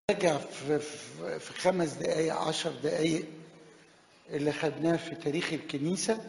راجع في, في, في خمس دقايق عشر دقايق اللي خدناه في تاريخ الكنيسة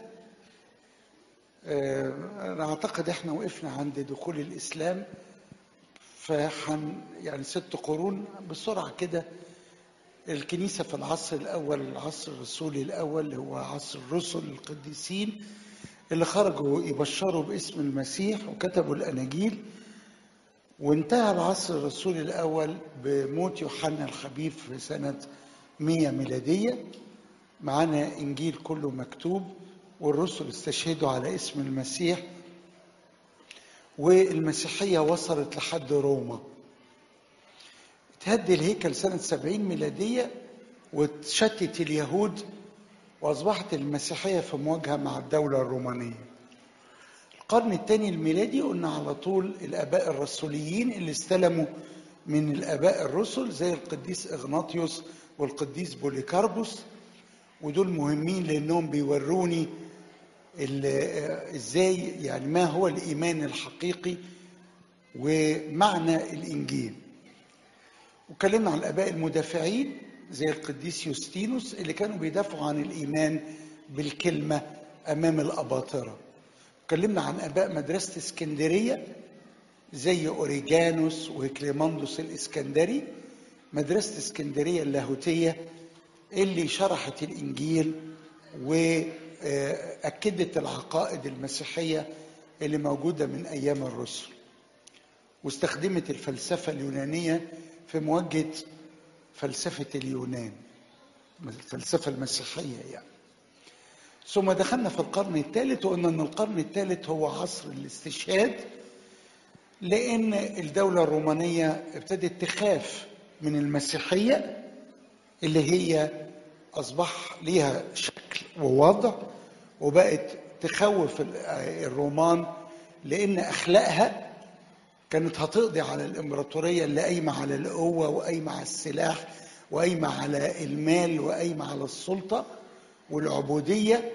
آه، أنا أعتقد إحنا وقفنا عند دخول الإسلام فحن يعني ست قرون بسرعة كده الكنيسة في العصر الأول العصر الرسولي الأول اللي هو عصر الرسل القديسين اللي خرجوا يبشروا باسم المسيح وكتبوا الأناجيل وانتهى العصر الرسولي الأول بموت يوحنا الخبيب في سنة 100 ميلادية معانا إنجيل كله مكتوب والرسل استشهدوا على اسم المسيح والمسيحية وصلت لحد روما اتهد الهيكل سنة 70 ميلادية واتشتت اليهود وأصبحت المسيحية في مواجهة مع الدولة الرومانية القرن الثاني الميلادي قلنا على طول الآباء الرسوليين اللي استلموا من الآباء الرسل زي القديس إغناطيوس والقديس بوليكاربوس ودول مهمين لأنهم بيوروني ازاي يعني ما هو الإيمان الحقيقي ومعنى الإنجيل وكلمنا عن الآباء المدافعين زي القديس يوستينوس اللي كانوا بيدافعوا عن الإيمان بالكلمة أمام الأباطرة اتكلمنا عن اباء مدرسه اسكندريه زي اوريجانوس وكليماندوس الاسكندري مدرسه اسكندريه اللاهوتيه اللي شرحت الانجيل واكدت العقائد المسيحيه اللي موجوده من ايام الرسل واستخدمت الفلسفه اليونانيه في مواجهه فلسفه اليونان الفلسفه المسيحيه يعني ثم دخلنا في القرن الثالث وقلنا ان القرن الثالث هو عصر الاستشهاد لان الدوله الرومانيه ابتدت تخاف من المسيحيه اللي هي اصبح ليها شكل ووضع وبقت تخوف الرومان لان اخلاقها كانت هتقضي على الامبراطوريه اللي قايمه على القوه وقايمه على السلاح وقايمه على المال وقايمه على السلطه والعبودية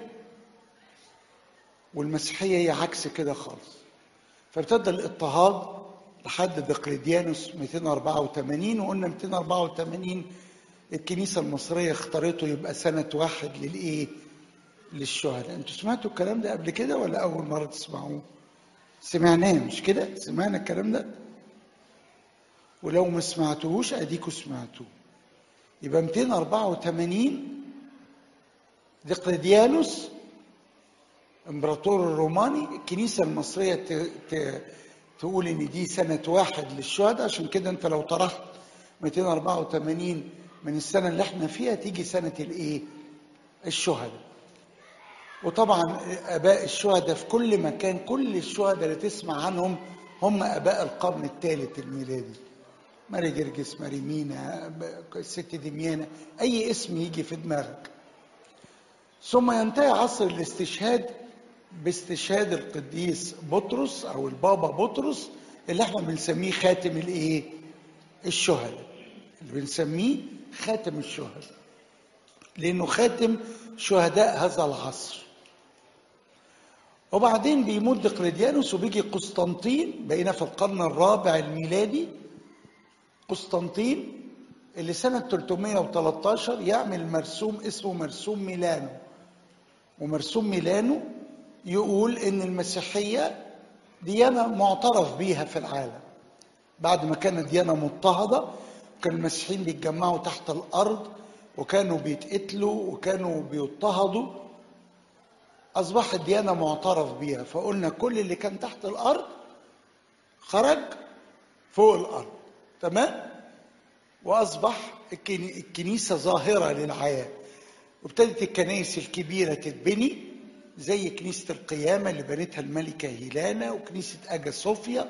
والمسيحية هي عكس كده خالص فابتدى الاضطهاد لحد دقلديانوس 284 وقلنا 284 الكنيسة المصرية اختارته يبقى سنة واحد للإيه؟ للشهداء انتوا سمعتوا الكلام ده قبل كده ولا أول مرة تسمعوه؟ سمعناه مش كده؟ سمعنا الكلام ده؟ ولو ما سمعتوهوش أديكوا سمعتوه يبقى 284 دقلديانوس امبراطور الروماني الكنيسه المصريه ت... ت... تقول ان دي سنه واحد للشهداء عشان كده انت لو طرحت 284 من السنه اللي احنا فيها تيجي سنه الايه؟ الشهداء. وطبعا اباء الشهداء في كل مكان كل الشهداء اللي تسمع عنهم هم اباء القرن الثالث الميلادي. ماري جرجس ماري مينا الست دميانة اي اسم يجي في دماغك ثم ينتهي عصر الاستشهاد باستشهاد القديس بطرس او البابا بطرس اللي احنا بنسميه خاتم الايه الشهداء اللي بنسميه خاتم الشهداء لانه خاتم شهداء هذا العصر وبعدين بيموت دقلديانوس وبيجي قسطنطين بقينا في القرن الرابع الميلادي قسطنطين اللي سنة 313 يعمل مرسوم اسمه مرسوم ميلانو ومرسوم ميلانو يقول ان المسيحية ديانة معترف بيها في العالم بعد ما كانت ديانة مضطهدة كان المسيحيين بيتجمعوا تحت الأرض وكانوا بيتقتلوا وكانوا بيضطهدوا أصبحت ديانة معترف بيها فقلنا كل اللي كان تحت الأرض خرج فوق الأرض تمام واصبح الكنيسه ظاهره للحياه وابتدت الكنائس الكبيره تتبني زي كنيسه القيامه اللي بنتها الملكه هيلانا وكنيسه اجا صوفيا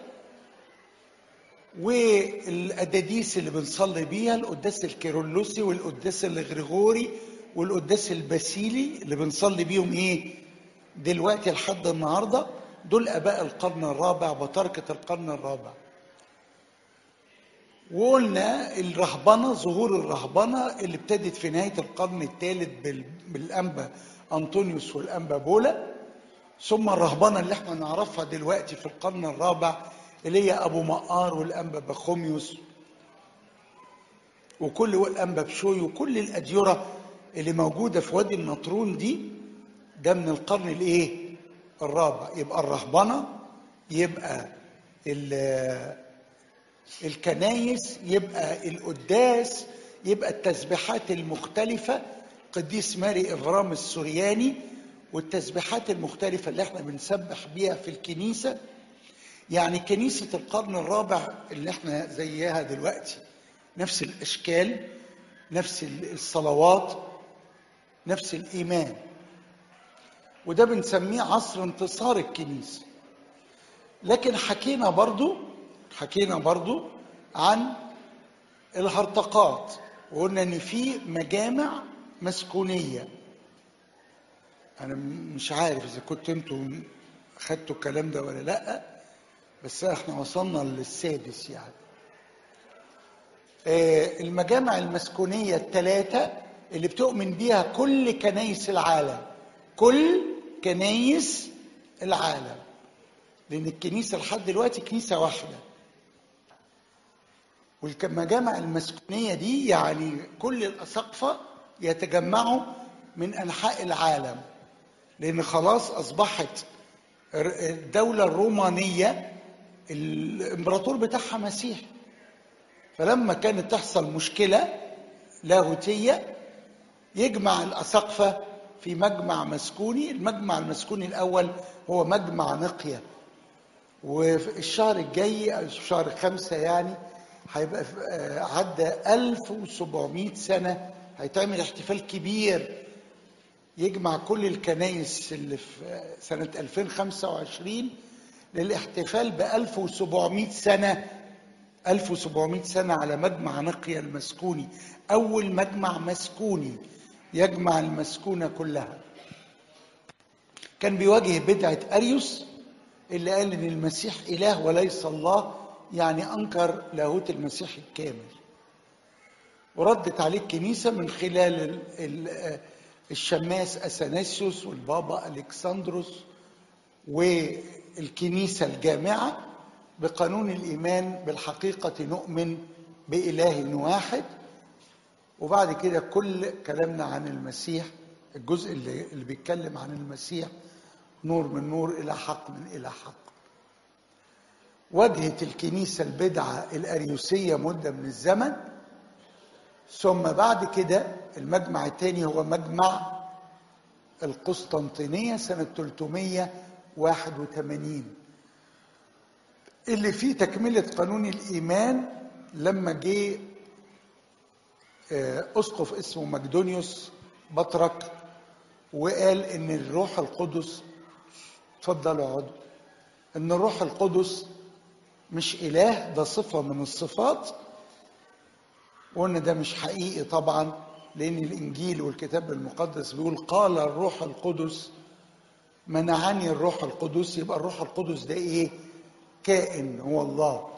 والاداديس اللي بنصلي بيها القداس الكيرلسي والقداس الغريغوري والقداس الباسيلي اللي بنصلي بيهم ايه دلوقتي لحد النهارده دول اباء القرن الرابع بتركه القرن الرابع وقلنا الرهبنة ظهور الرهبنة اللي ابتدت في نهاية القرن الثالث بالأنبا أنطونيوس والأنبا بولا ثم الرهبنة اللي احنا نعرفها دلوقتي في القرن الرابع اللي هي أبو مقار والأنبا بخوميوس وكل انبا بشوي وكل الاديره اللي موجوده في وادي النطرون دي ده من القرن الايه الرابع يبقى الرهبنه يبقى ال- الكنايس يبقى القداس يبقى التسبيحات المختلفة قديس ماري إغرام السورياني والتسبيحات المختلفة اللي احنا بنسبح بيها في الكنيسة يعني كنيسة القرن الرابع اللي احنا زيها دلوقتي نفس الأشكال نفس الصلوات نفس الإيمان وده بنسميه عصر انتصار الكنيسة لكن حكينا برضو حكينا برضو عن الهرطقات وقلنا ان في مجامع مسكونيه انا م- مش عارف اذا كنت انتوا خدتوا الكلام ده ولا لا بس احنا وصلنا للسادس يعني آه، المجامع المسكونيه الثلاثه اللي بتؤمن بيها كل كنايس العالم كل كنايس العالم لان الكنيسه لحد دلوقتي كنيسه واحده والمجامع المسكونيه دي يعني كل الاساقفه يتجمعوا من انحاء العالم لان خلاص اصبحت الدوله الرومانيه الامبراطور بتاعها مسيحي فلما كانت تحصل مشكله لاهوتيه يجمع الاساقفه في مجمع مسكوني المجمع المسكوني الاول هو مجمع نقيه وفي الشهر الجاي أو في شهر خمسة يعني هيبقى في- آه، عدى 1700 سنة هيتعمل احتفال كبير يجمع كل الكنايس اللي في آه، سنة 2025 للاحتفال ب 1700 سنة 1700 سنة على مجمع نقيا المسكوني أول مجمع مسكوني يجمع المسكونة كلها كان بيواجه بدعة أريوس اللي قال إن المسيح إله وليس الله يعني أنكر لاهوت المسيح الكامل وردت عليه الكنيسة من خلال ال- ال- الشماس أثناسيوس والبابا ألكسندروس والكنيسة الجامعة بقانون الإيمان بالحقيقة نؤمن بإله واحد وبعد كده كل كلامنا عن المسيح الجزء اللي, اللي بيتكلم عن المسيح نور من نور إلى حق من إلى حق واجهت الكنيسة البدعة الأريوسية مدة من الزمن ثم بعد كده المجمع الثاني هو مجمع القسطنطينية سنة 381 اللي فيه تكملة قانون الإيمان لما جه آه، أسقف اسمه مقدونيوس بطرك وقال إن الروح القدس اتفضلوا اقعدوا إن الروح القدس مش إله ده صفة من الصفات وقلنا ده مش حقيقي طبعا لأن الإنجيل والكتاب المقدس بيقول قال الروح القدس منعني الروح القدس يبقى الروح القدس ده إيه؟ كائن هو الله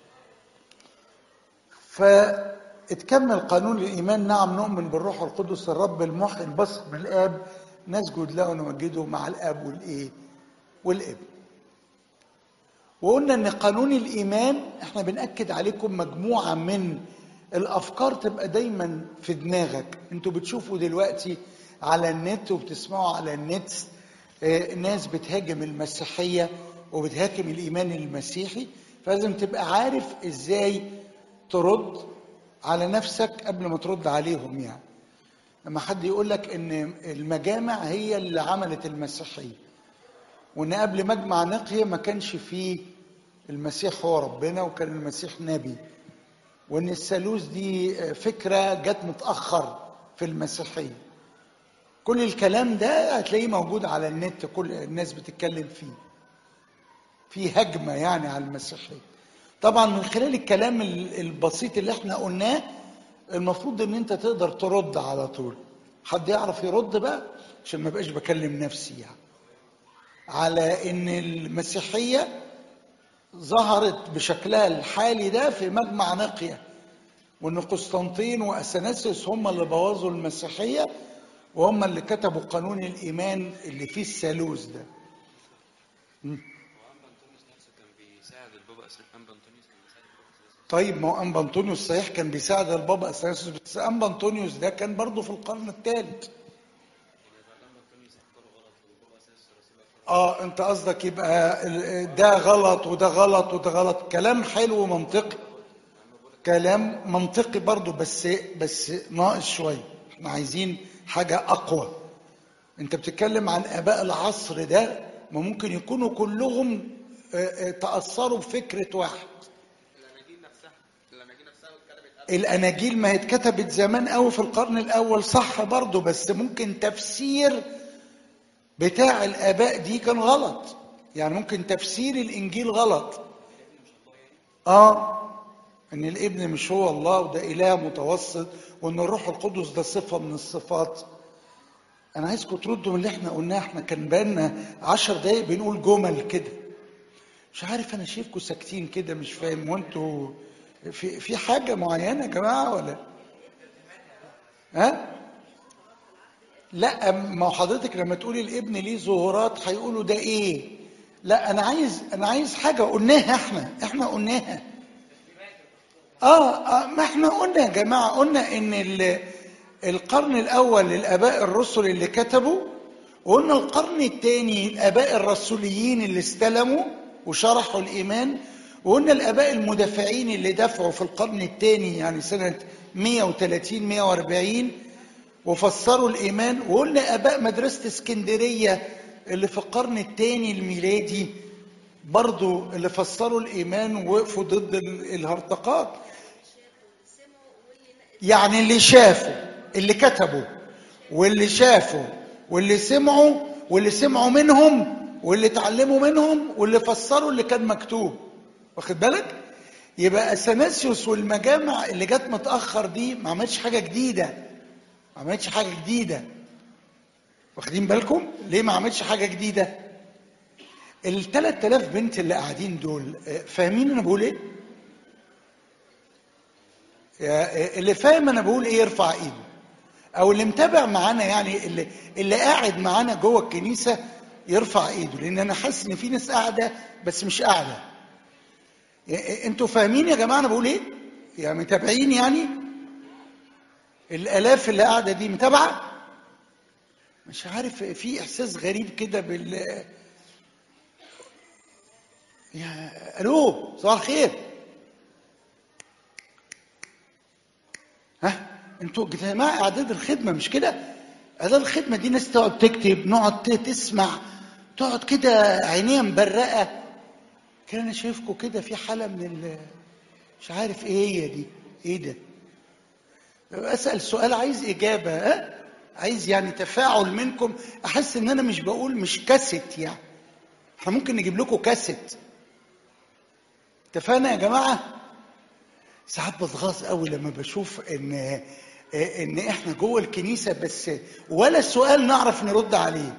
فاتكمل قانون الإيمان نعم نؤمن بالروح القدس الرب المحيي البصر بالآب نسجد له ونمجده مع الآب والإيه؟ والابن وقلنا ان قانون الايمان احنا بناكد عليكم مجموعه من الافكار تبقى دايما في دماغك انتوا بتشوفوا دلوقتي على النت وبتسمعوا على النت آه، ناس بتهاجم المسيحيه وبتهاجم الايمان المسيحي فلازم تبقى عارف ازاي ترد على نفسك قبل ما ترد عليهم يعني لما حد يقول لك ان المجامع هي اللي عملت المسيحيه وان قبل مجمع نقيه ما كانش فيه المسيح هو ربنا وكان المسيح نبي وان الثالوث دي فكره جت متاخر في المسيحيه كل الكلام ده هتلاقيه موجود على النت كل الناس بتتكلم فيه في هجمه يعني على المسيحيه طبعا من خلال الكلام ال- البسيط اللي احنا قلناه المفروض ان انت تقدر ترد على طول حد يعرف يرد بقى عشان ما بقاش بكلم نفسي يعني على ان المسيحيه ظهرت بشكلها الحالي ده في مجمع نقيه وان قسطنطين واثناسيوس هم اللي بوظوا المسيحيه وهم اللي كتبوا قانون الايمان اللي فيه الثالوث ده وأنبا أنطونيوس نفسه كان بيساعد البابا أسرع أنبا أنطونيوس كان بيساعد البابا أسرع طيب ما هو انبا انطونيوس صحيح كان بيساعد البابا اثناسيوس بس انبا انطونيوس ده كان برضه في القرن الثالث اه انت قصدك يبقى ال- ده غلط وده غلط وده غلط كلام حلو ومنطقي كلام منطقي برضه بس بس ناقص شويه احنا عايزين حاجه اقوى انت بتتكلم عن اباء العصر ده ما ممكن يكونوا كلهم آه، آه، تاثروا بفكره واحد الاناجيل نفسها الاناجيل نفسها اتكلمت قبل الاناجيل ما هي اتكتبت زمان قوي في القرن الاول صح برضه بس ممكن تفسير بتاع الاباء دي كان غلط يعني ممكن تفسير الانجيل غلط اه ان الابن مش هو الله وده اله متوسط وان الروح القدس ده صفه من الصفات انا عايزكم تردوا من اللي احنا قلناه احنا كان بقالنا عشر دقايق بنقول جمل كده مش عارف انا شايفكم ساكتين كده مش فاهم وانتوا في في حاجه معينه يا جماعه ولا ها لا ما هو حضرتك لما تقولي الابن ليه ظهورات هيقولوا ده ايه لا انا عايز انا عايز حاجه قلناها احنا احنا قلناها اه, آه ما احنا قلنا يا جماعه قلنا ان ال- القرن الاول للاباء الرسل اللي كتبوا وقلنا القرن الثاني الاباء الرسوليين اللي استلموا وشرحوا الايمان وقلنا الاباء المدافعين اللي دافعوا في القرن الثاني يعني سنه 130 140 وفسروا الايمان وقلنا اباء مدرسه اسكندريه اللي في القرن الثاني الميلادي برضو اللي فسروا الايمان ووقفوا ضد ال- الهرطقات يعني اللي شافوا اللي كتبوا واللي شافوا واللي سمعوا واللي سمعوا منهم واللي اتعلموا منهم واللي فسروا اللي كان مكتوب واخد بالك يبقى اثناسيوس والمجامع اللي جت متاخر دي ما عملتش حاجه جديده ما عملتش حاجه جديده واخدين بالكم ليه ما عملتش حاجه جديده ال 3000 بنت اللي قاعدين دول آه، فاهمين انا بقول ايه يا- اللي فاهم انا بقول ايه يرفع ايده او اللي متابع معانا يعني اللي اللي قاعد معانا جوه الكنيسه يرفع ايده لان انا حاسس ان في ناس قاعده بس مش قاعده يا- انتوا فاهمين يا جماعه انا بقول ايه يعني متابعين يعني الالاف اللي قاعده دي متابعه مش عارف في احساس غريب كده بال يا الو صباح الخير ها انتوا يا جماعه اعداد الخدمه مش كده اعداد الخدمه دي ناس تقعد تكتب نقعد ت- تسمع تقعد كده عينيها مبرقه كده انا شايفكم كده في حاله من ال مش عارف ايه هي دي ايه ده اسال سؤال عايز اجابه ها عايز يعني تفاعل منكم احس ان انا مش بقول مش كاسيت يعني احنا ممكن نجيب لكم كاسيت اتفقنا يا جماعه ساعات بتغاظ قوي لما بشوف ان ان احنا جوه الكنيسه بس ولا سؤال نعرف نرد عليه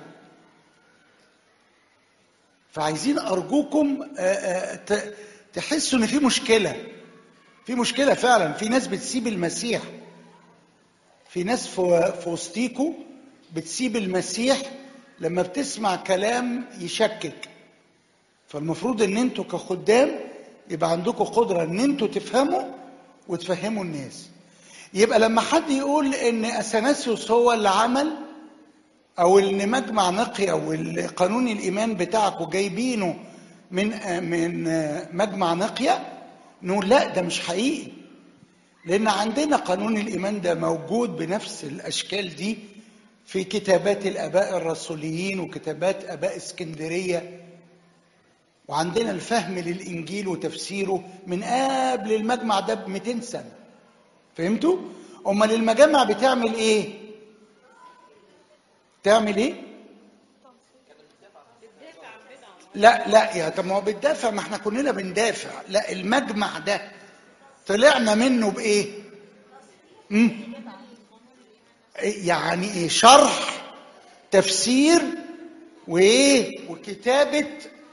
فعايزين ارجوكم آه، آه، ت- تحسوا ان في مشكله في مشكله فعلا في ناس بتسيب المسيح في ناس في في وسطيكوا بتسيب المسيح لما بتسمع كلام يشكك فالمفروض ان انتوا كخدام يبقى عندكم قدره ان انتوا تفهموا وتفهموا الناس يبقى لما حد يقول ان اثناسيوس هو اللي عمل او ان مجمع نقي او قانون الايمان بتاعكم جايبينه من من مجمع نقيه نقول لا ده مش حقيقي لان عندنا قانون الايمان ده موجود بنفس الاشكال دي في كتابات الاباء الرسوليين وكتابات اباء اسكندريه وعندنا الفهم للانجيل وتفسيره من قبل المجمع ده ب 200 سنه فهمتوا امال المجامع بتعمل ايه تعمل ايه لا لا يا طب ما هو بتدافع ما احنا كلنا بندافع لا المجمع ده طلعنا منه بايه مم. يعني ايه شرح تفسير وايه وكتابه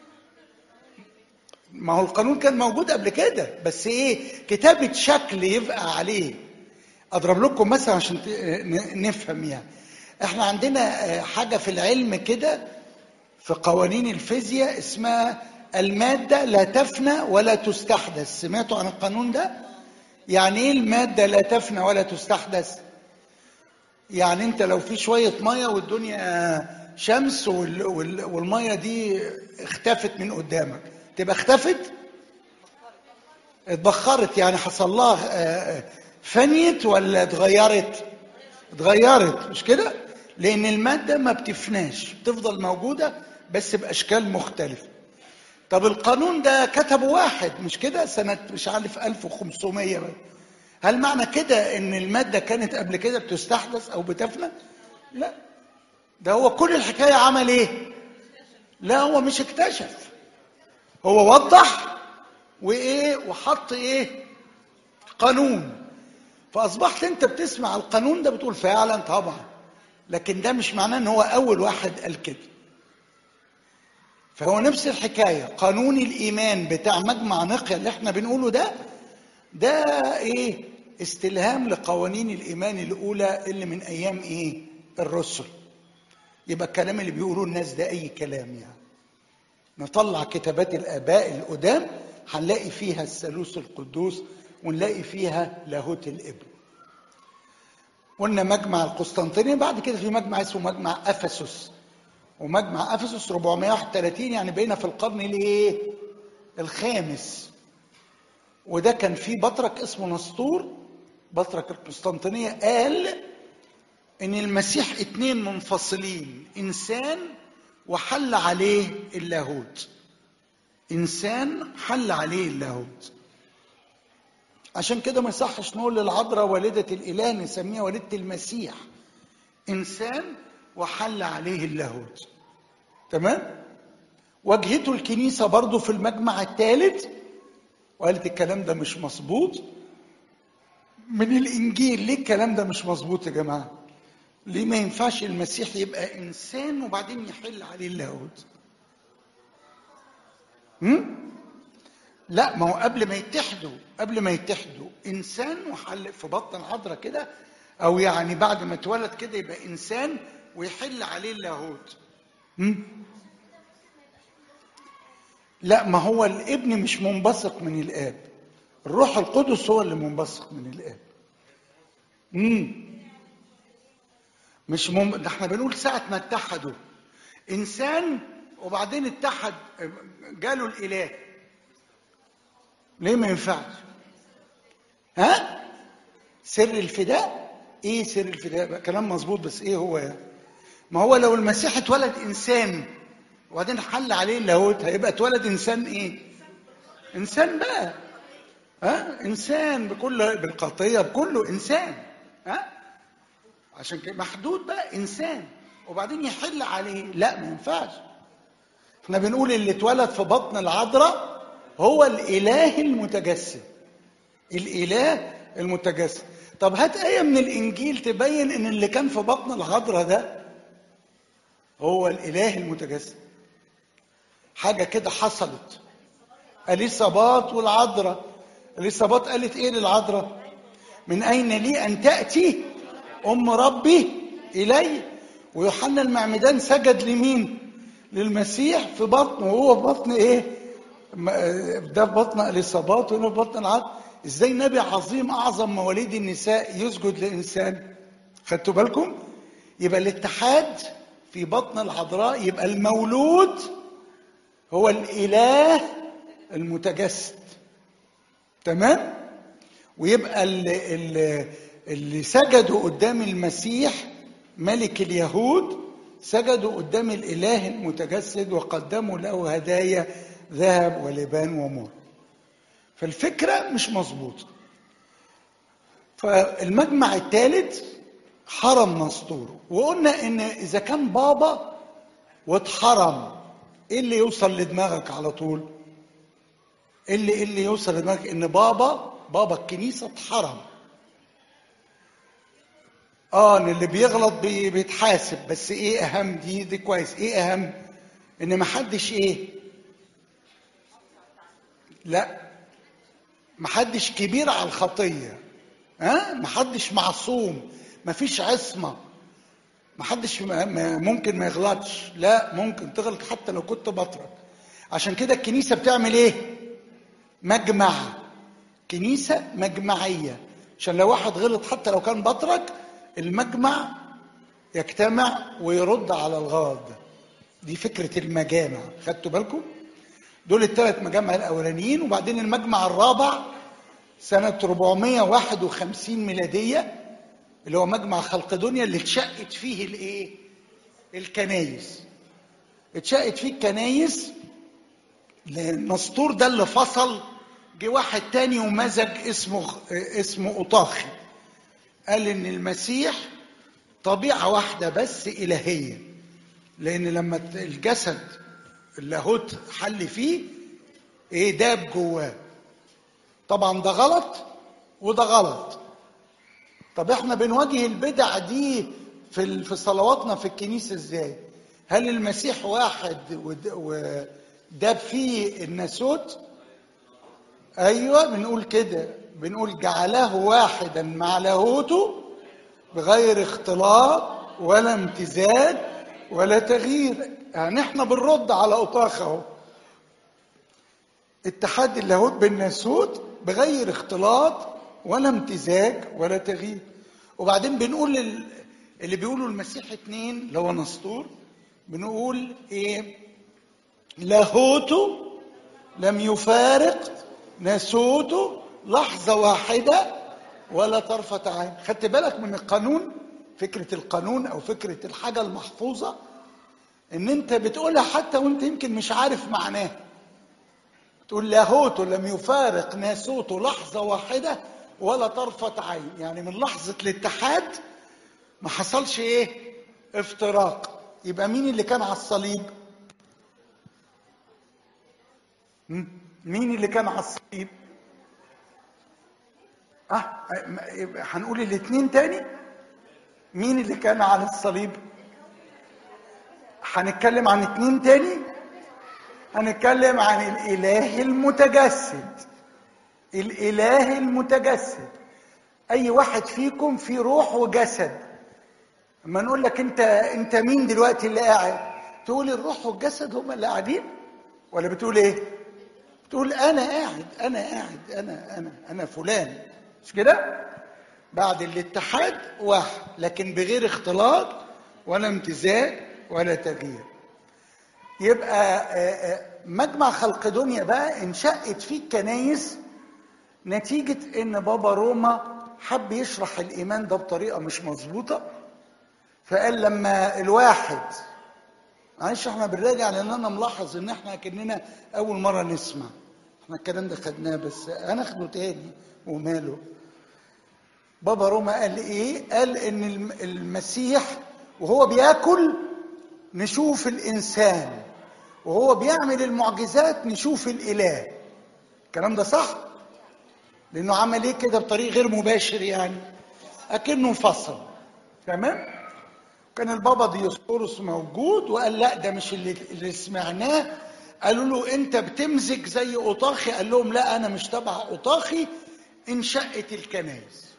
ما هو القانون كان موجود قبل كده بس ايه كتابه شكل يبقى عليه اضرب لكم مثلا عشان ت- ن- نفهم يعني احنا عندنا آه، حاجه في العلم كده في قوانين الفيزياء اسمها المادة لا تفنى ولا تستحدث سمعتوا عن القانون ده يعني ايه المادة لا تفنى ولا تستحدث يعني انت لو في شوية مية والدنيا شمس وال- وال- والمية دي اختفت من قدامك تبقى اختفت اتبخرت يعني حصل لها آه، فنيت ولا اتغيرت اتغيرت مش كده لان الماده ما بتفناش بتفضل موجوده بس باشكال مختلفه طب القانون ده كتبه واحد مش كده سنه مش عارف 1500 بقى. هل معنى كده ان الماده كانت قبل كده بتستحدث او بتفنى لا ده هو كل الحكايه عمل ايه لا هو مش اكتشف هو وضح وايه وحط ايه قانون فاصبحت انت بتسمع القانون ده بتقول فعلا طبعا لكن ده مش معناه ان هو اول واحد قال كده فهو نفس الحكايه قانون الايمان بتاع مجمع نقيا اللي احنا بنقوله ده ده ايه استلهام لقوانين الايمان الاولى اللي من ايام ايه الرسل يبقى الكلام اللي بيقولوه الناس ده اي كلام يعني نطلع كتابات الاباء القدام هنلاقي فيها الثالوث القدوس ونلاقي فيها لاهوت الابن قلنا مجمع القسطنطينية بعد كده في مجمع اسمه مجمع افسس ومجمع افسس 431 يعني بقينا في القرن الايه الخامس وده كان فيه بطرك اسمه نسطور بطرك القسطنطينية قال ان المسيح اتنين منفصلين انسان وحل عليه اللاهوت انسان حل عليه اللاهوت عشان كده ما يصحش نقول للعذراء والدة الإله نسميها والدة المسيح إنسان وحل عليه اللاهوت تمام واجهته الكنيسة برضو في المجمع الثالث وقالت الكلام ده مش مظبوط من الإنجيل ليه الكلام ده مش مظبوط يا جماعة ليه ما ينفعش المسيح يبقى إنسان وبعدين يحل عليه اللاهوت هم؟ لا ما هو قبل ما يتحدوا قبل ما يتحدوا انسان وحل في بطن العذراء كده او يعني بعد ما اتولد كده يبقى انسان ويحل عليه اللاهوت هم؟ لا ما هو الابن مش منبثق من الاب الروح القدس هو اللي منبثق من الاب امم مش مم... ده احنا بنقول ساعة ما اتحدوا انسان وبعدين اتحد جاله الاله ليه ما ينفعش ها سر الفداء ايه سر الفداء بقى كلام مظبوط بس ايه هو يعني ما هو لو المسيح اتولد انسان وبعدين حل عليه اللاهوت هيبقى اتولد انسان ايه انسان بقى ها انسان بكل بالخطيه بكله انسان ها عشان كده محدود بقى انسان وبعدين يحل عليه لا ما ينفعش احنا بنقول اللي اتولد في بطن العذراء هو الاله المتجسد الاله المتجسد طب هات ايه من الانجيل تبين ان اللي كان في بطن العذراء ده هو الاله المتجسد حاجه كده حصلت اليصابات والعذراء اليصابات قالت ايه للعذراء من اين لي ان تاتي ام ربي الي ويوحنا المعمدان سجد لمين للمسيح في بطنه وهو في بطن ايه ده في بطن اليصابات وهنا في بطن العذراء ازاي نبي عظيم اعظم مواليد النساء يسجد لانسان خدتوا بالكم يبقى الاتحاد في بطن العذراء يبقى المولود هو الاله المتجسد تمام ويبقى اللي, اللي, اللي سجدوا قدام المسيح ملك اليهود سجدوا قدام الاله المتجسد وقدموا له هدايا ذهب ولبان ومر فالفكره مش مظبوطه فالمجمع الثالث حرم نسطور وقلنا ان اذا كان بابا واتحرم ايه اللي يوصل لدماغك على طول ايه اللي إيه اللي يوصل لدماغك ان بابا بابا الكنيسه اتحرم اه ان اللي بيغلط بي بيتحاسب بس ايه اهم دي دي كويس ايه اهم ان محدش ايه لا محدش كبير على الخطيه ها محدش معصوم مفيش عصمه محدش ممكن ما يغلطش لا ممكن تغلط حتى لو كنت بطرك عشان كده الكنيسه بتعمل ايه مجمع كنيسه مجمعيه عشان لو واحد غلط حتى لو كان بطرك المجمع يجتمع ويرد على الغلط ده دي فكره المجامع خدتوا بالكم دول الثلاث مجامع الاولانيين وبعدين المجمع الرابع سنه 451 ميلاديه اللي هو مجمع خلق دنيا اللي اتشقت فيه الايه الكنايس اتشقت فيه الكنايس نسطور ده اللي فصل جه واحد تاني ومزج اسمه اسمه أطاخي قال ان المسيح طبيعة واحدة بس إلهية لأن لما الجسد اللاهوت حل فيه ايه داب جواه طبعا ده غلط وده غلط طب احنا بنواجه البدع دي في في صلواتنا في الكنيسه ازاي هل المسيح واحد وداب فيه الناسوت ايوه بنقول كده بنقول جعله واحدا مع لاهوته بغير اختلاط ولا امتزاج ولا تغيير يعني احنا بنرد على اطاخ اهو اتحاد اللاهوت بالناسوت بغير اختلاط ولا امتزاج ولا تغيير وبعدين بنقول اللي بيقولوا المسيح اتنين اللي هو نسطور بنقول ايه لاهوته لم يفارق ناسوته لحظة واحدة ولا طرفة عين خدت بالك من القانون فكرة القانون أو فكرة الحاجة المحفوظة إن أنت بتقولها حتى وأنت يمكن مش عارف معناها تقول لاهوته لم يفارق ناسوته لحظة واحدة ولا طرفة عين يعني من لحظة الاتحاد ما حصلش ايه افتراق يبقى مين اللي كان على الصليب مين اللي كان على الصليب اه هنقول الاثنين تاني مين اللي كان على الصليب هنتكلم عن اتنين تاني هنتكلم عن الاله المتجسد الاله المتجسد اي واحد فيكم في روح وجسد اما نقول لك انت انت مين دلوقتي اللي قاعد تقول الروح والجسد هما اللي قاعدين ولا بتقول ايه بتقول انا قاعد انا قاعد انا انا انا فلان مش كده بعد الاتحاد واحد لكن بغير اختلاط ولا امتزاج ولا تغيير يبقى مجمع خلق دنيا بقى انشقت فيه الكنايس نتيجة ان بابا روما حب يشرح الايمان ده بطريقة مش مظبوطة فقال لما الواحد معلش احنا بنراجع لان انا ملاحظ ان احنا كاننا اول مرة نسمع احنا الكلام ده خدناه بس هناخده تاني وماله بابا روما قال ايه قال ان المسيح وهو بياكل نشوف الانسان وهو بيعمل المعجزات نشوف الاله الكلام ده صح لانه عمل ايه كده بطريق غير مباشر يعني اكنه انفصل تمام كان البابا ديوسكورس موجود وقال لا ده مش اللي, اللي سمعناه قالوا له انت بتمزج زي اوطاخي قال لهم لا انا مش تبع اوطاخي انشقت الكنائس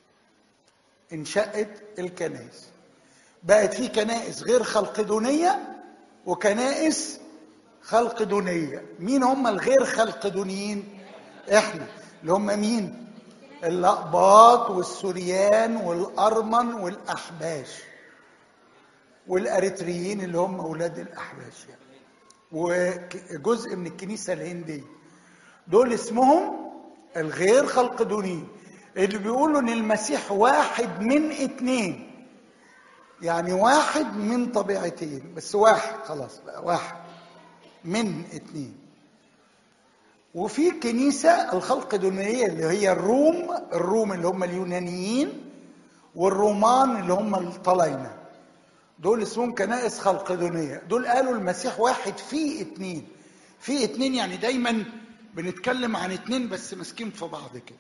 انشقت الكنائس بقت في كنائس غير خلقدونيه وكنائس خلقدونيه مين هم الغير خلقدونيين احنا اللي هم مين الأقباط والسوريان والأرمن والأحباش والأريتريين اللي هم أولاد الأحباش يعني وجزء من الكنيسة الهندية دول اسمهم الغير خلقدونيين اللي بيقولوا ان المسيح واحد من اتنين يعني واحد من طبيعتين بس واحد خلاص بقى واحد من اتنين وفي كنيسة الخلقدونية اللي هي الروم الروم اللي هم اليونانيين والرومان اللي هم الطلاينة دول اسمهم كنائس خلقدونية دول قالوا المسيح واحد في اتنين في اتنين يعني دايما بنتكلم عن اتنين بس ماسكين في بعض كده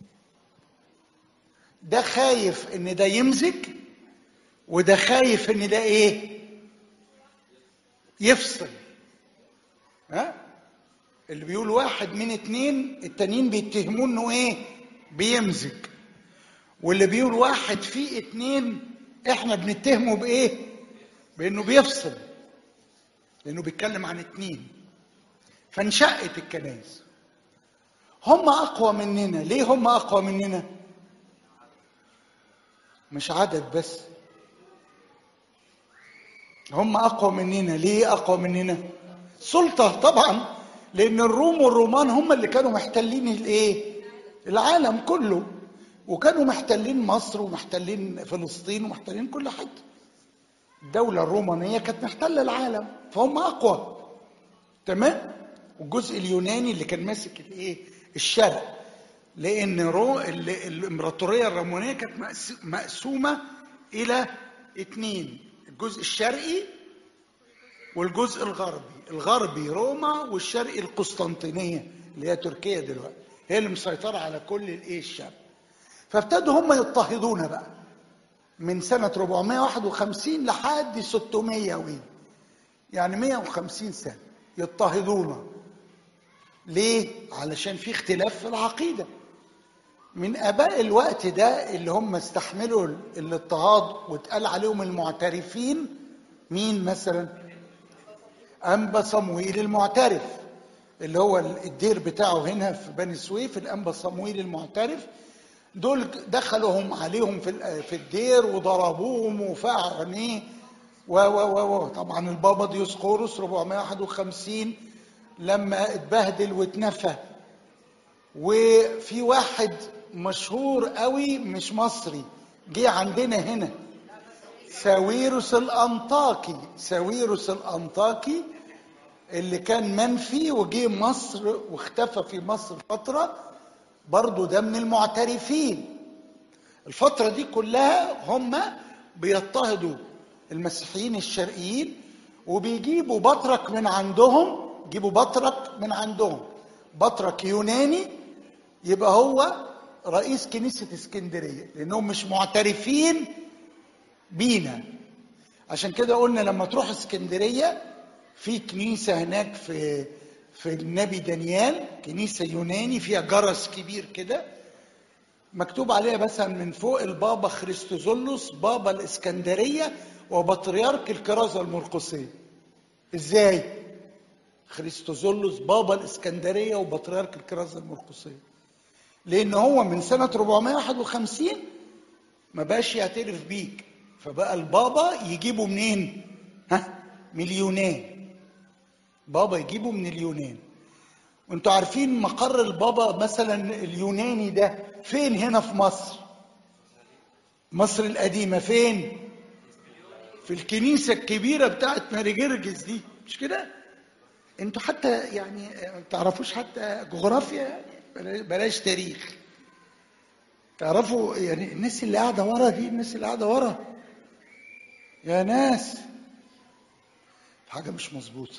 ده خايف ان ده يمزج وده خايف ان ده ايه يفصل ها اللي بيقول واحد من اتنين التانيين بيتهموه انه ايه بيمزج واللي بيقول واحد في اتنين احنا بنتهمه بايه بانه بيفصل لانه بيتكلم عن اتنين فانشقت الكنائس هم اقوى مننا ليه هم اقوى مننا مش عدد بس هم اقوى مننا ليه اقوى مننا سلطه طبعا لان الروم والرومان هم اللي كانوا محتلين الايه العالم كله وكانوا محتلين مصر ومحتلين فلسطين ومحتلين كل حته الدوله الرومانيه كانت محتله العالم فهم اقوى تمام والجزء اليوناني اللي كان ماسك الايه الشرق لان رو ال- الامبراطوريه الرومانيه كانت مقس- مقسومه الى اتنين الجزء الشرقي والجزء الغربي الغربي روما والشرقي القسطنطينيه اللي هي تركيا دلوقتي هي اللي مسيطره على كل الايه الشرق فابتدوا هم يضطهدونا بقى من سنه 451 لحد 600 وين يعني 150 سنه يضطهدونا ليه علشان في اختلاف في العقيده من اباء الوقت ده اللي هم استحملوا الاضطهاد واتقال عليهم المعترفين مين مثلا انبا صمويل المعترف اللي هو الدير بتاعه هنا في بني سويف الانبا صمويل المعترف دول دخلوهم عليهم في ال- في الدير وضربوهم وفقعوا عينيه و و و و طبعا البابا ديوسقورس 451 لما اتبهدل واتنفى وفي واحد مشهور قوي مش مصري جه عندنا هنا ساويروس الانطاكي ساويروس الانطاكي اللي كان منفي وجه مصر واختفى في مصر فتره برضو ده من المعترفين الفتره دي كلها هم بيضطهدوا المسيحيين الشرقيين وبيجيبوا بطرك من عندهم يجيبوا بطرك من عندهم بطرك يوناني يبقى هو رئيس كنيسة اسكندرية لأنهم مش معترفين بينا عشان كده قلنا لما تروح اسكندرية في كنيسة هناك في في النبي دانيال كنيسة يوناني فيها جرس كبير كده مكتوب عليها مثلا من فوق البابا خريستوزولوس بابا الاسكندرية وبطريرك الكرازة المرقسية ازاي؟ خريستوزولوس بابا الاسكندرية وبطريرك الكرازة المرقسية لان هو من سنة 451 ما بقاش يعترف بيك فبقى البابا يجيبه منين ها من اليونان بابا يجيبه من اليونان وانتوا عارفين مقر البابا مثلا اليوناني ده فين هنا في مصر مصر القديمة فين في الكنيسة الكبيرة بتاعت ماري جرجس دي مش كده انتوا حتى يعني ما تعرفوش حتى جغرافيا يعني بلاش- بلاش تاريخ تعرفوا يعني الناس اللي قاعده ورا دي الناس اللي قاعده ورا يا ناس حاجه مش مظبوطه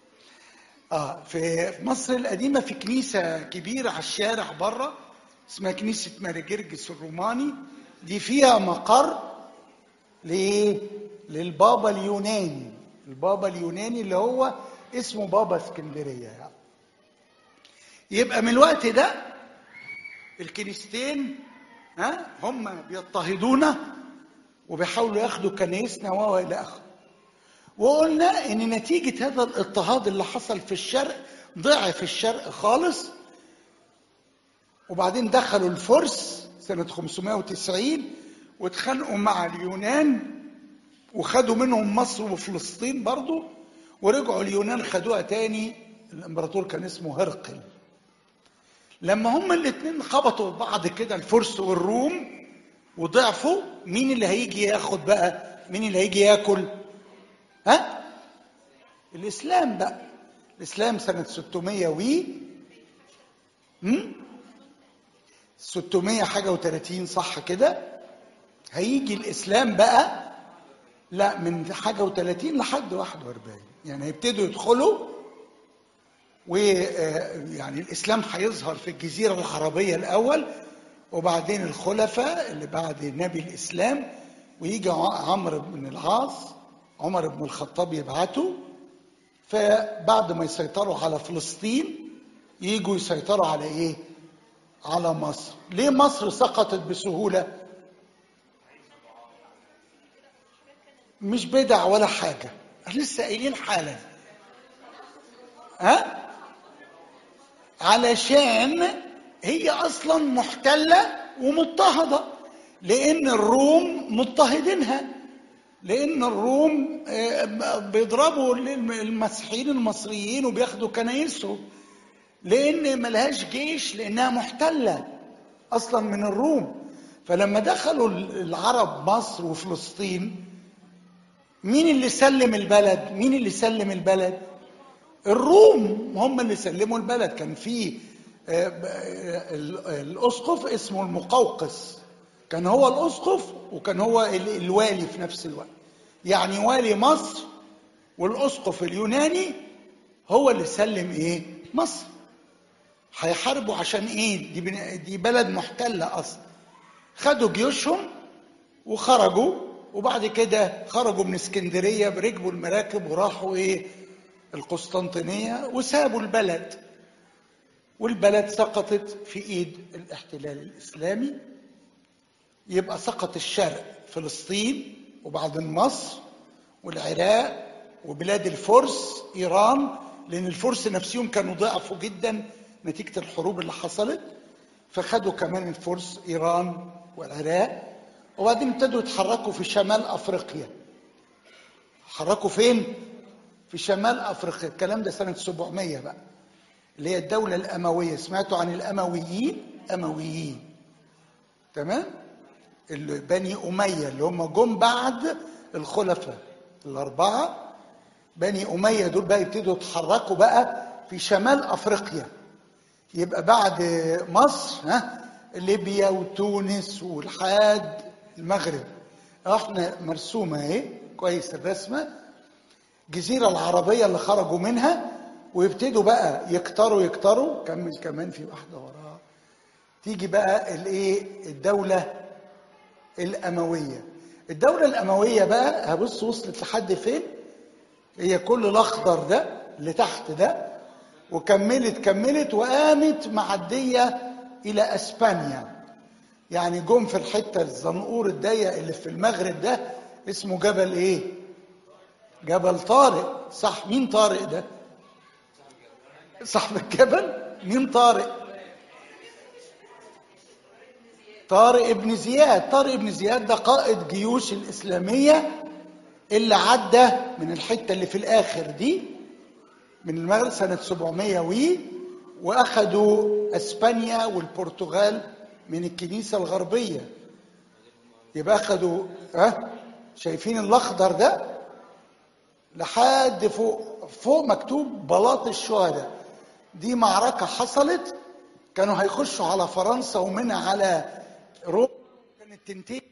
اه في في مصر القديمه في كنيسه كبيره على الشارع بره اسمها كنيسه ماري جرجس الروماني دي فيها مقر ليه للبابا اليوناني البابا اليوناني اللي هو اسمه بابا اسكندريه يعني. يبقى من الوقت ده الكنيستين ها هم بيضطهدونا وبيحاولوا ياخدوا كنايسنا و الى اخره وقلنا ان نتيجه هذا الاضطهاد اللي حصل في الشرق ضعف الشرق خالص وبعدين دخلوا الفرس سنه 590 واتخانقوا مع اليونان وخدوا منهم مصر وفلسطين برضو ورجعوا اليونان خدوها تاني الامبراطور كان اسمه هرقل لما هما الاثنين خبطوا في بعض كده الفرس والروم وضعفوا مين اللي هيجي ياخد بقى مين اللي هيجي ياكل ها الاسلام بقى الاسلام سنه 600 وي هم؟ 600 حاجه و30 صح كده هيجي الاسلام بقى لا من حاجه و30 لحد 41 يعني هيبتدوا يدخلوا ويعني الاسلام هيظهر في الجزيره العربيه الاول وبعدين الخلفاء اللي بعد نبي الاسلام ويجي عمرو بن العاص عمر بن الخطاب يبعته فبعد ما يسيطروا على فلسطين يجوا يسيطروا على ايه على مصر ليه مصر سقطت بسهوله مش بدع ولا حاجه لسه قايلين حالا ها علشان هي اصلا محتله ومضطهده لان الروم مضطهدينها لان الروم آه، بيضربوا المسيحيين المصريين وبياخدوا كنايسهم لان ملهاش جيش لانها محتله اصلا من الروم فلما دخلوا العرب مصر وفلسطين مين اللي سلم البلد مين اللي سلم البلد الروم هم اللي سلموا البلد كان في آه، آه، الاسقف اسمه المقوقس كان هو الاسقف وكان هو ال- الوالي في نفس الوقت يعني والي مصر والاسقف اليوناني هو اللي سلم ايه مصر هيحاربوا عشان ايه دي, بن- دي بلد محتله اصلا خدوا جيوشهم وخرجوا وبعد كده خرجوا من اسكندريه بركبوا المراكب وراحوا ايه القسطنطينيه وسابوا البلد والبلد سقطت في ايد الاحتلال الاسلامي يبقى سقط الشرق فلسطين وبعدين مصر والعراق وبلاد الفرس ايران لان الفرس نفسهم كانوا ضعفوا جدا نتيجه الحروب اللي حصلت فخدوا كمان الفرس ايران والعراق وبعدين ابتدوا يتحركوا في شمال افريقيا حركوا فين في شمال افريقيا الكلام ده سنه 700 بقى اللي هي الدوله الامويه سمعتوا عن الامويين امويين تمام اللي بني اميه اللي هم جم بعد الخلفاء الاربعه بني اميه دول بقى يبتدوا يتحركوا بقى في شمال افريقيا يبقى بعد مصر ها ليبيا وتونس والحاد المغرب احنا مرسومه اهي كويس الرسمه الجزيره العربيه اللي خرجوا منها ويبتدوا بقى يكتروا يكتروا كمل كمان في واحده وراها تيجي بقى الايه الدوله الامويه الدوله الامويه بقى هبص وصلت لحد فين هي كل الاخضر ده اللي تحت ده وكملت كملت وقامت معديه الى اسبانيا يعني جم في الحته الزنقور الضيق اللي في المغرب ده اسمه جبل ايه جبل طارق صح مين طارق ده صاحب الجبل مين طارق طارق ابن زياد طارق ابن زياد ده قائد جيوش الإسلامية اللي عدى من الحتة اللي في الآخر دي من المغرب سنة 700 وي وأخدوا أسبانيا والبرتغال من الكنيسة الغربية يبقى أخدوا ها شايفين الأخضر ده لحد فوق فوق مكتوب بلاط الشهداء دي معركة حصلت كانوا هيخشوا على فرنسا ومنها على روما كانت تنتهي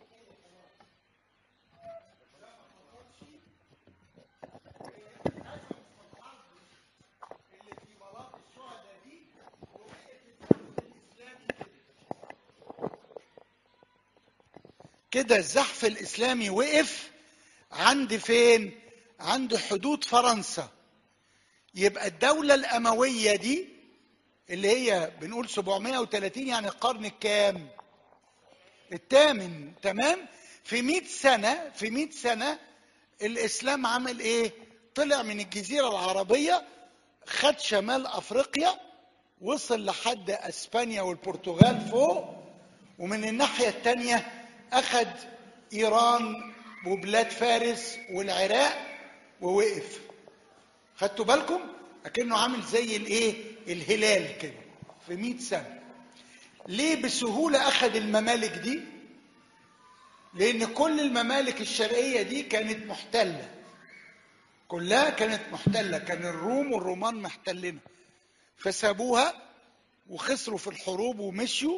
كده الزحف الاسلامي وقف عند فين عند حدود فرنسا يبقى الدولة الأموية دي اللي هي بنقول 730 يعني القرن الكام الثامن تمام في 100 سنة في 100 سنة الإسلام عمل إيه طلع من الجزيرة العربية خد شمال أفريقيا وصل لحد أسبانيا والبرتغال فوق ومن الناحية التانية أخد إيران وبلاد فارس والعراق ووقف خدتوا بالكم اكنه عامل زي الايه الهلال كده في 100 سنه ليه بسهوله اخذ الممالك دي لان كل الممالك الشرقيه دي كانت محتله كلها كانت محتله كان الروم والرومان محتلينها فسابوها وخسروا في الحروب ومشوا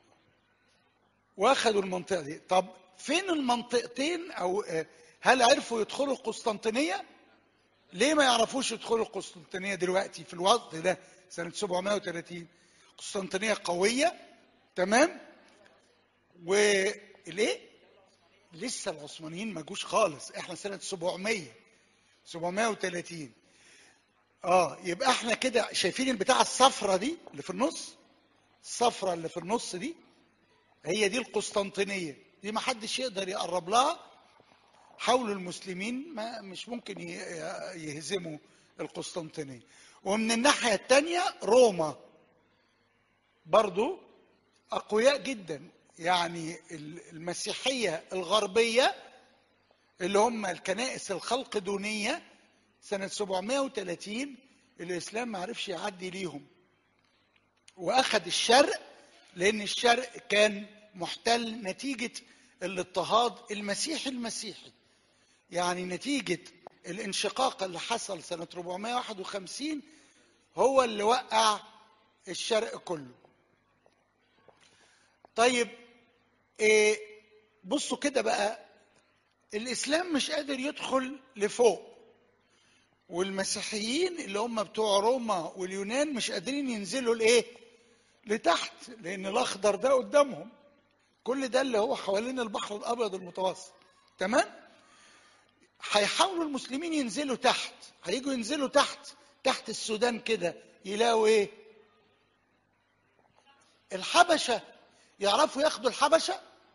واخدوا المنطقه دي طب فين المنطقتين او آه، هل عرفوا يدخلوا القسطنطينيه ليه ما يعرفوش يدخلوا القسطنطينيه دلوقتي في الوقت ده سنه 730 قسطنطينيه قويه تمام وليه لسه العثمانيين ما جوش خالص احنا سنه 700 730 اه يبقى احنا كده شايفين البتاعه الصفرة دي اللي في النص الصفرة اللي في النص دي هي دي القسطنطينيه دي ما حدش يقدر يقرب لها حاولوا المسلمين ما مش ممكن ي- يهزموا القسطنطينيه ومن الناحيه الثانيه روما برضو اقوياء جدا يعني المسيحيه الغربيه اللي هم الكنائس الخلقدونيه سنه 730 الاسلام ما عرفش يعدي ليهم واخذ الشرق لان الشرق كان محتل نتيجه الاضطهاد المسيحي المسيحي يعني نتيجه الانشقاق اللي حصل سنه 451 هو اللي وقع الشرق كله طيب إيه بصوا كده بقى الاسلام مش قادر يدخل لفوق والمسيحيين اللي هم بتوع روما واليونان مش قادرين ينزلوا لايه لتحت لان الاخضر ده قدامهم كل ده اللي هو حوالين البحر الابيض المتوسط تمام هيحاولوا المسلمين ينزلوا تحت هيجوا ينزلوا تحت تحت السودان كده يلاقوا ايه الحبشه يعرفوا ياخدوا الحبشه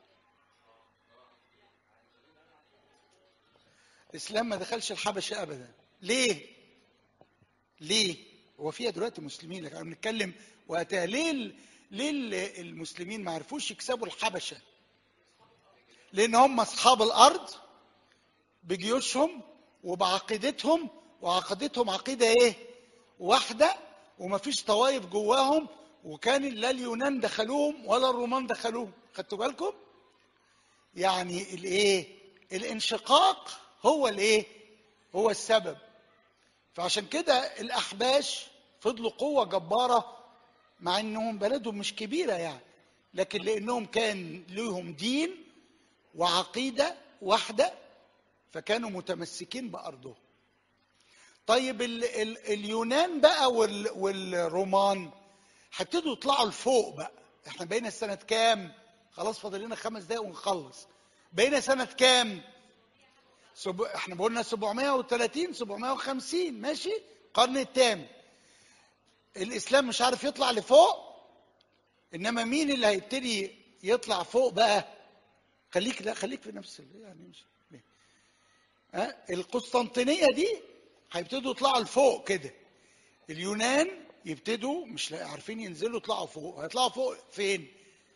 الاسلام ما دخلش الحبشه ابدا ليه ليه هو فيها دلوقتي مسلمين لكن احنا بنتكلم وقتها ليه ال- ليه ال- المسلمين ما عرفوش يكسبوا الحبشه لان هم اصحاب الارض بجيوشهم وبعقيدتهم وعقيدتهم عقيده ايه واحده ومفيش طوائف جواهم وكان لا اليونان دخلوهم ولا الرومان دخلوهم خدتوا بالكم يعني الايه الانشقاق هو الايه هو السبب فعشان كده الاحباش فضلوا قوه جباره مع انهم بلدهم مش كبيره يعني لكن لانهم كان لهم دين وعقيده واحده فكانوا متمسكين بارضهم طيب ال ال اليونان بقى وال والرومان هيبتدوا يطلعوا لفوق بقى احنا بقينا سنه كام خلاص فاضل لنا خمس دقايق ونخلص بقينا سنه كام سب... احنا قلنا 730 750 ماشي القرن الثامن الاسلام مش عارف يطلع لفوق انما مين اللي هيبتدي يطلع فوق بقى خليك لا خليك في نفس ال- يعني مش ها القسطنطينيه دي هيبتدوا يطلعوا لفوق كده اليونان يبتدوا مش لا- عارفين ينزلوا يطلعوا فوق هيطلعوا فوق فين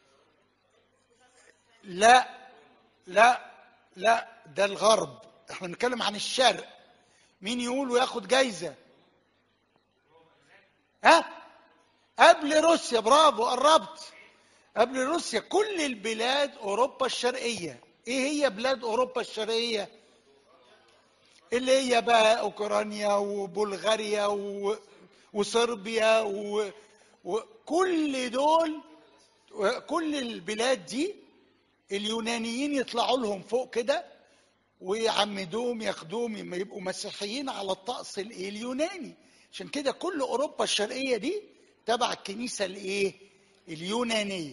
لا لا لا ده الغرب احنا بنتكلم عن الشرق مين يقول وياخد جايزه ها قبل روسيا برافو قربت قبل روسيا كل البلاد اوروبا الشرقيه ايه هي بلاد اوروبا الشرقيه اللي هي بقى اوكرانيا وبلغاريا و... وصربيا و... وكل دول كل البلاد دي اليونانيين يطلعوا لهم فوق كده ويعمدوهم ياخدوهم يم- يبقوا مسيحيين على الطقس الايه اليوناني عشان كده كل اوروبا الشرقيه دي تبع الكنيسه الايه اليونانيه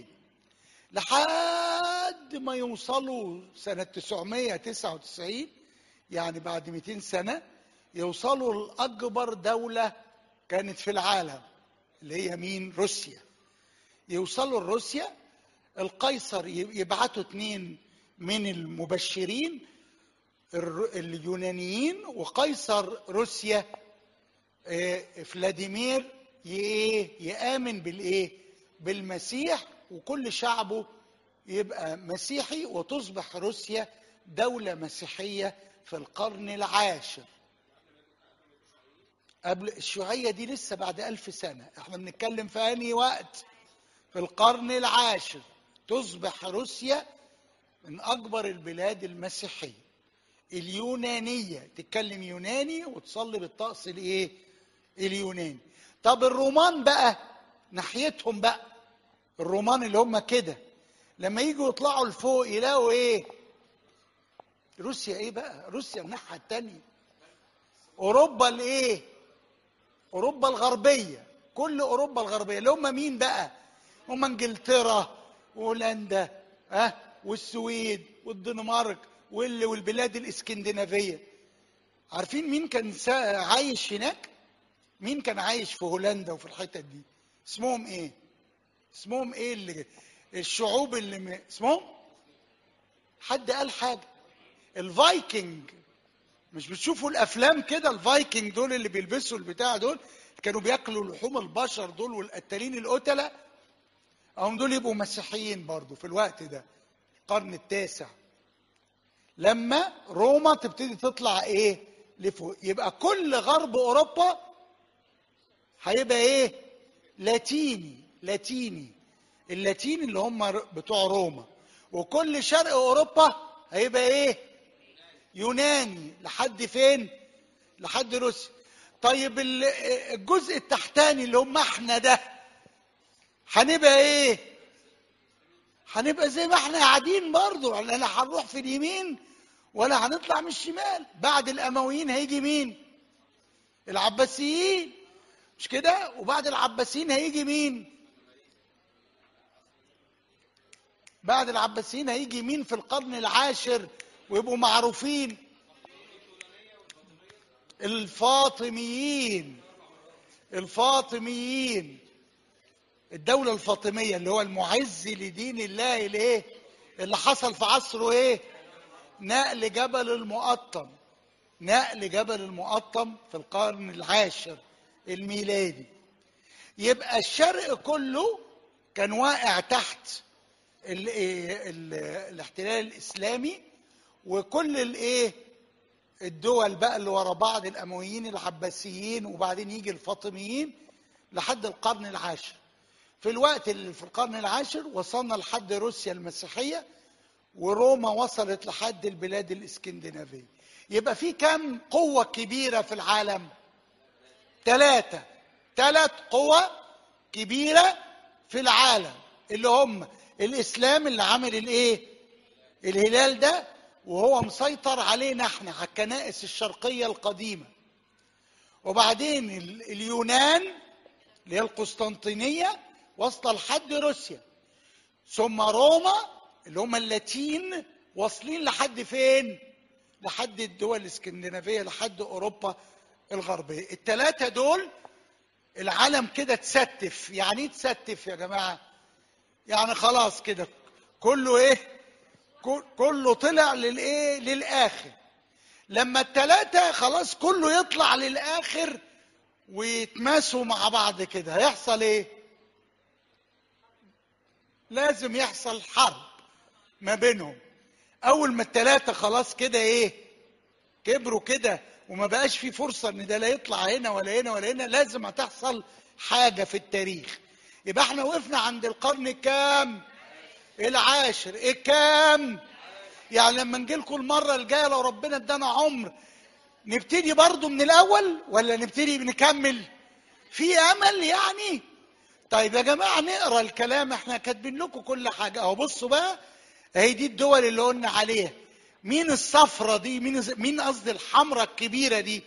لحد ما يوصلوا سنه 999 يعني بعد 200 سنه يوصلوا لاكبر دوله كانت في العالم اللي هي مين روسيا يوصلوا لروسيا القيصر يبعتوا اتنين من المبشرين الر- اليونانيين وقيصر روسيا آه، فلاديمير ي- ايه يآمن بالايه بالمسيح وكل شعبه يبقى مسيحي وتصبح روسيا دولة مسيحية في القرن العاشر قبل الشيوعية دي لسه بعد ألف سنة احنا بنتكلم في أنهي وقت في القرن العاشر تصبح روسيا من أكبر البلاد المسيحية اليونانية تتكلم يوناني وتصلي بالطقس الايه اليوناني طب الرومان بقى ناحيتهم بقى الرومان اللي هم كده لما يجوا يطلعوا لفوق يلاقوا ايه روسيا ايه بقى روسيا الناحية التانية اوروبا الايه اوروبا الغربية كل اوروبا الغربية اللي هم مين بقى هم انجلترا وهولندا ها أه؟ والسويد والدنمارك وال- والبلاد الاسكندنافيه عارفين مين كان سا- عايش هناك مين كان عايش في هولندا وفي الحتت دي اسمهم ايه اسمهم ايه اللي الشعوب اللي م... اسمهم حد قال حاجه الفايكنج مش بتشوفوا الافلام كده الفايكنج دول اللي بيلبسوا البتاع دول كانوا بياكلوا لحوم البشر دول والقتالين القتله هم دول يبقوا مسيحيين برضو في الوقت ده القرن التاسع لما روما تبتدي تطلع ايه لفوق يبقى كل غرب اوروبا هيبقى ايه لاتيني لاتيني اللاتين اللي هم بتوع روما وكل شرق اوروبا هيبقى ايه يوناني لحد فين لحد روسيا طيب ال- الجزء التحتاني اللي هم احنا ده هنبقى ايه هنبقى زي ما احنا قاعدين برضو لا هنروح في اليمين ولا هنطلع من الشمال بعد الامويين هيجي مين العباسيين مش كده وبعد العباسيين هيجي مين بعد العباسيين هيجي مين في القرن العاشر ويبقوا معروفين الفاطميين الفاطميين الدولة الفاطمية اللي هو المعز لدين الله الايه اللي حصل في عصره ايه نقل جبل المقطم نقل جبل المقطم في القرن العاشر الميلادي يبقى الشرق كله كان واقع تحت ال ال الاحتلال الاسلامي وكل الايه الدول بقى اللي ورا بعض الامويين العباسيين وبعدين يجي الفاطميين لحد القرن العاشر في الوقت اللي في القرن العاشر وصلنا لحد روسيا المسيحيه وروما وصلت لحد البلاد الاسكندنافيه يبقى في كم قوه كبيره في العالم ثلاثه ثلاث قوى كبيره في العالم اللي هم الاسلام اللي عامل الايه الهلال ده وهو مسيطر علينا احنا على الكنائس الشرقيه القديمه وبعدين ال- اليونان اللي هي القسطنطينيه واصله لحد روسيا ثم روما اللي هم اللاتين واصلين لحد فين لحد الدول الاسكندنافيه لحد اوروبا الغربيه الثلاثه دول العالم كده تستف يعني ايه تستف يا جماعه يعني خلاص كده كله ايه كل- كله طلع للايه للاخر لما الثلاثه خلاص كله يطلع للاخر ويتماسوا مع بعض كده هيحصل ايه لازم يحصل حرب ما بينهم اول ما الثلاثه خلاص كده ايه كبروا كده وما بقاش في فرصه ان ده لا يطلع هنا ولا هنا ولا هنا لازم هتحصل حاجه في التاريخ يبقى احنا وقفنا عند القرن الكام العاشر الكام يعني لما نجي لكم المره الجايه لو ربنا ادانا عمر نبتدي برضو من الاول ولا نبتدي نكمل في امل يعني طيب يا جماعه نقرا الكلام احنا كاتبين لكم كل حاجه اهو بصوا بقى اهي دي الدول اللي قلنا عليها مين الصفرة دي مين مين قصدي الحمراء الكبيره دي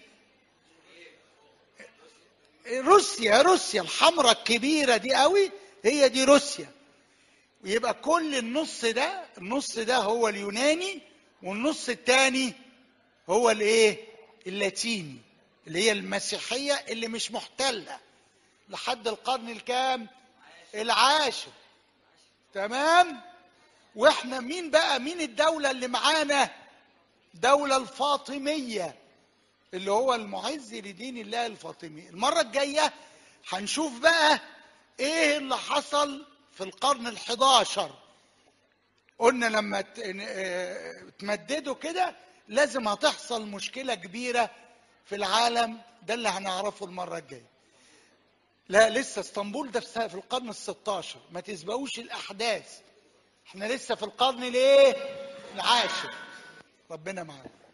روسيا روسيا الحمراء الكبيره دي قوي هي دي روسيا ويبقى كل النص ده النص ده هو اليوناني والنص الثاني هو الايه اللاتيني اللي هي المسيحيه اللي مش محتله لحد القرن الكام العاشر تمام واحنا مين بقى مين الدوله اللي معانا دولة الفاطمية اللي هو المعز لدين الله الفاطمي المرة الجاية هنشوف بقى ايه اللي حصل في القرن الحداشر قلنا لما ت- اه تمددوا كده لازم هتحصل مشكلة كبيرة في العالم ده اللي هنعرفه المرة الجاية لا لسه اسطنبول ده في في القرن الستاشر ما تسبقوش الأحداث احنا لسه في القرن الايه العاشر ربنا معانا